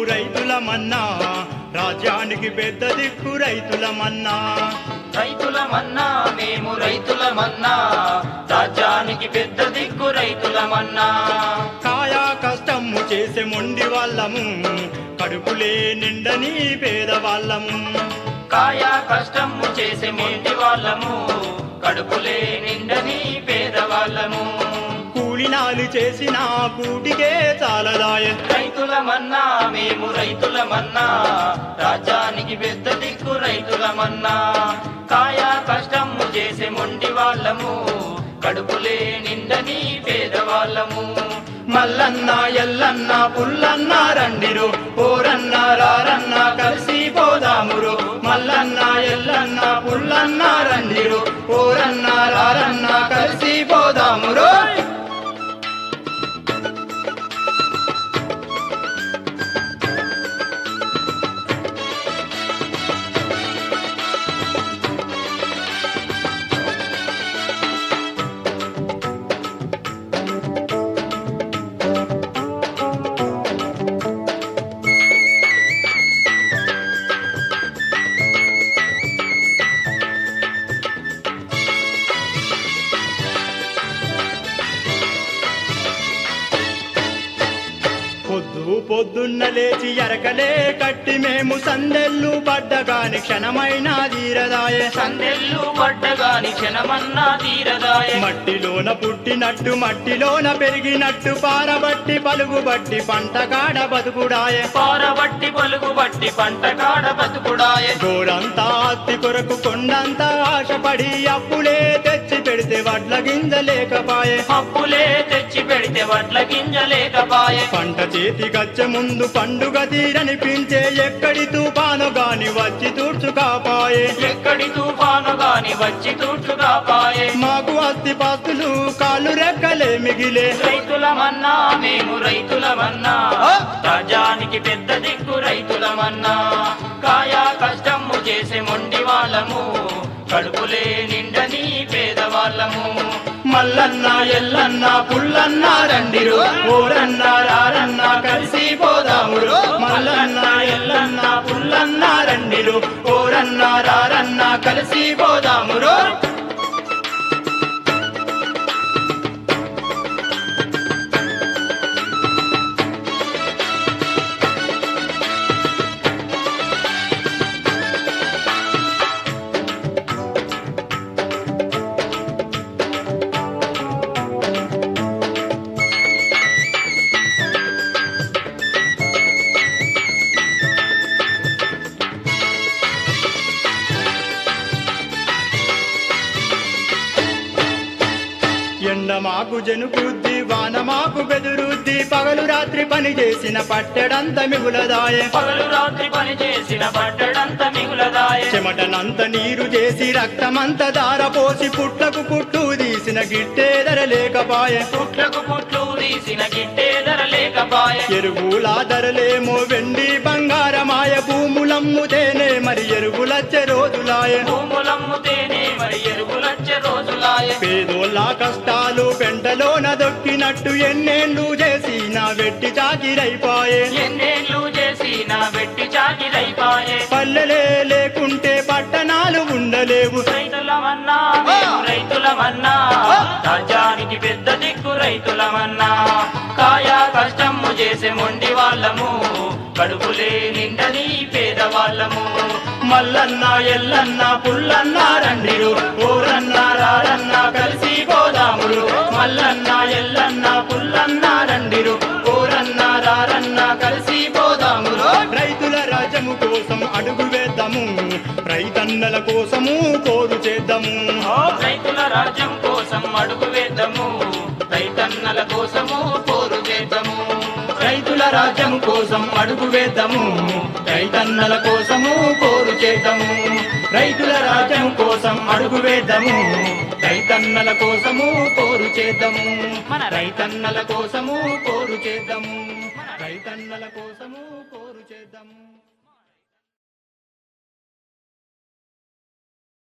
రైతులమన్నా రాజ్యానికి పెద్ద దిక్కు రైతులమన్నా రైతులమన్నా మేము రైతులమన్నా రాజ్యానికి పెద్ద దిక్కు రైతులమన్నా కాయా కష్టము చేసే మొండి వాళ్ళము కడుపులే నిండని పేదవాళ్ళము కాయా కష్టము చేసే మొంటి వాళ్ళము కడుపులే నిండని పేదవాళ్ళము కూలినాలు చేసిన కూటికే చాలదాయ రైతులమన్నా మేము రైతులమన్నా రాజ్యానికి పెద్ద దిక్కు రైతులమన్నా కాయా కష్టము చేసే మొండి వాళ్ళము కడుపులే నిండని పేదవాళ్ళము మల్లన్న ఎల్లన్న పుల్లన్న రండిరు పోరన్న రారన్న కలిసి పోదామురు మల్లన్న ఎల్లన్న పుల్లన్న రండిరు పోరన్న రారన్న కలిసి పోదామురు పొద్దు పొద్దున్న లేచి ఎరకలే కట్టి మేము సందెల్లు పడ్డగాని క్షణమైన తీరదాయే సందెల్లు పడ్డగాని క్షణమన్నా తీరదాయ మట్టిలోన పుట్టినట్టు మట్టిలోన పెరిగినట్టు పారబట్టి పలుగుబట్టి పంటగాడ బతుకుడాయే పారబట్టి పలుగు బట్టి పంట కాడ బతుకుడాయ గోరంతా ఆస్తి కొరకు కొండంతా ఆశపడి అప్పులే తెచ్చి పెడితే వడ్ల గింజ లేకపాయే అప్పులే తెచ్చి పెడితే వడ్ల గింజ లేకపాయే పంట చేతికచ్చే ముందు పండుగ తీరనిపించే ఎక్కడి తుఫాను గాని వచ్చి తూడ్చుకాపాయే ఎక్కడి తుఫాను గాని వచ్చి తూర్చుగా పాయే మాకు ఆస్తి పాస్తులు కాళ్ళు రెక్కలే మిగిలే రైతులమన్నా మేము రైతులమన్నా రాజ్యానికి పెద్ద దిక్కు రైతులమన్నా కాయా కష్టము చేసే మొండి వాళ్ళము కడుపులే నిండని పేదవాళ్ళము మల్లన్న ఎల్లన్న పుల్లన్న రండిరు ఊరన్న రారన్న కలిసి పోదామురు మల్లన్న ఎల్లన్న పుల్లన్న రండిరు ఊరన్న రారన్న కలిసి పోదామురు ఎండ మాకు జనుకుద్ది వాన మాకు బెదురుద్ది పగలు రాత్రి పని చేసిన పట్టెడంత మిగులదాయే పగలు రాత్రి పని చేసిన పట్టడంత మిగులదాయ చెమటనంత నీరు చేసి రక్తమంత దారపోసి పుట్టకు పుట్టు తీసిన గిట్టేదర లేకపాయే పుట్లకు పుట్లు తీసిన గిట్టే ధర లేకపాయ ఎరువుల ధరలేమో వెండి బంగారమాయ భూములమ్ముతేనే మరి ఎరువులచ్చే రోజులాయ భూములమ్ముతేనే మరి ఎరువులచ్చే రోజులాయ పేదోళ్ళ కష్టాలు పెంటలోన దొక్కినట్టు ఎన్నేళ్ళు చేసి నా వెట్టి చాకిరైపాయే ఎన్నేళ్ళు చేసి నా వెట్టి చాకిరైపాయే పల్లెలే లేకుంటే పట్టణాలు ఉండలేవు రైతులమన్నా మేము రైతులమన్నా రాజ్యానికి పెద్ద దిక్కు రైతులమన్నా కాయా కష్టము చేసే మొండి వాళ్ళము కడుపులే నిండని పేదవాళ్ళము మల్లన్న ఎల్లన్న పుల్లన్న రండిరు ఊరన్న రారన్న కలిసి పోదామురు మల్లన్న ఎల్లన్న పుల్లన్న రండిరు ఊరన్న రారన్న కలిసి పోదామురు రైతుల రాజ్యము కోసం అడుగు వేద్దాము రైతన్నల కోసము కోరు చేద్దాము రైతుల రాజ్యం కోసం అడుగు వేద్దాము రైతన్నల కోసము పోరు చేద్దాము రైతుల రాజ్యం కోసం అడుగు వేద్దాము రైతన్నల కోసము కోరు చేద్దాము రైతుల రాజ్యం కోసం అడుగు వేద్దాము రైతన్నల కోసము కోరు చేద్దాము మన రైతన్నల కోసము కోరు చేద్దాము రైతన్నల కోసము కోరు చేద్దాము